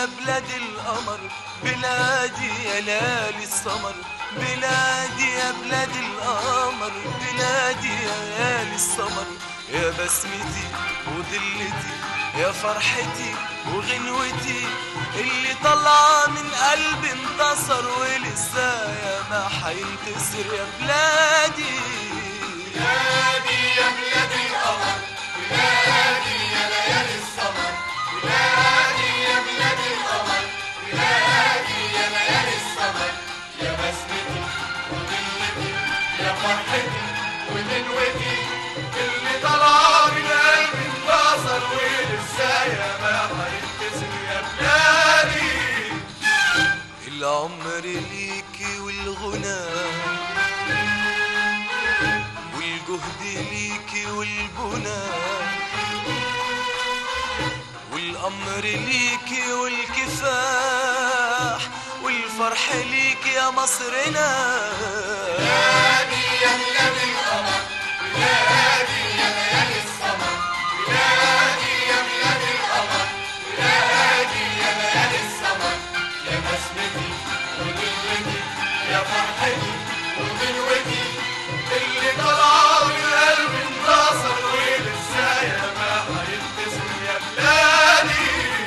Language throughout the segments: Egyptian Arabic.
يا بلاد القمر بلادي يا ليالي السمر بلادي يا بلاد القمر بلادي يا ليالي السمر يا بسمتي وضلتي يا فرحتي وغنوتي اللي طلع من قلبي انتصر ولسه يا ما حينتصر يا بلادي بلادي يا بلاد القمر بلادي يا ليالي السمر بلادي يا بلاد القمر بلادي يا ليالي السمر يا بسمتي وذلتي يا فرحتي ودنوتي اللي طلع من قلبي انتصر ولسه يا ما هينتصر يا بلادي العمر ليكي والغنى والجهد ليكي والبنى والأمر ليكي والكفاح والفرح ليكي يا مصرنا بلادي يا بلاد القمر بلادي يا ليالي السمر بلادي يا بلاد القمر بلادي يا ليالي السمر يا بسمتي وذلتي يا فرحتي وغنوتي اللي طلع من قلبي انتصر ولسه يا ما هينتصر يا بلادي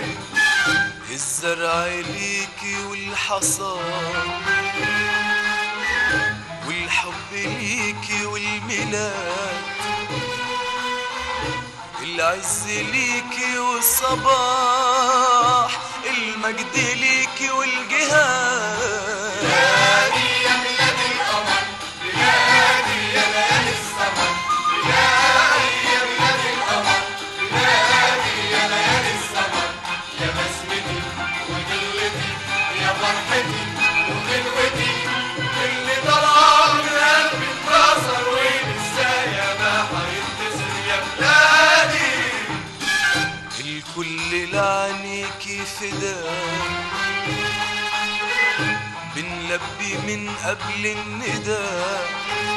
الزرع ليكي والحصاد والحب ليكي والميلاد العز ليكي والصباح المجد ليكي والجهاد بلادي يا بلاد القمر بلادي يا ليالي السمر بلادي يا بلاد القمر بلادي يا ليالي السمر يا بسمتي وذلتي يا فرحتي وغنوتي اللي طلع من قلبي انتصر ولسه يا ما هينتصر يا بلادي الكل لعنيكي فداك بنلبي من قبل النداء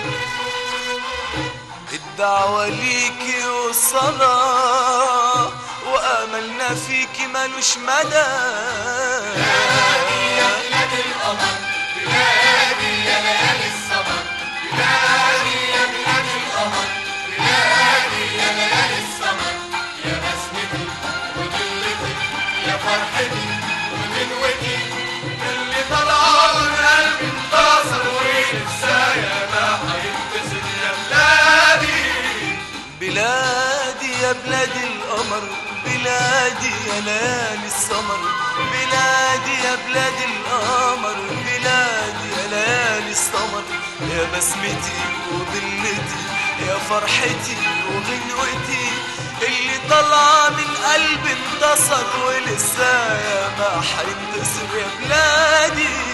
الدعوة ليكي والصلاة وأملنا فيكي ملوش مدى بلادي يا بلاد القمر بلادي يا ليالي السمر بلادي يا بلاد القمر بلادي يا ليالي السمر يا بسمتي وذلتي يا فرحتي وغنوتي اللي طلع من قلبي انتصر ولسه يا ما هينتصر يا بلادي بلادي يا بلاد القمر بلادي يا ليالي السمر بلادي يا بلاد القمر بلادي يا ليالي السمر يا بسمتي وظلتي يا فرحتي وغنوتي اللي طلع من قلبي انتصر ولسه يا ما حينتصر يا بلادي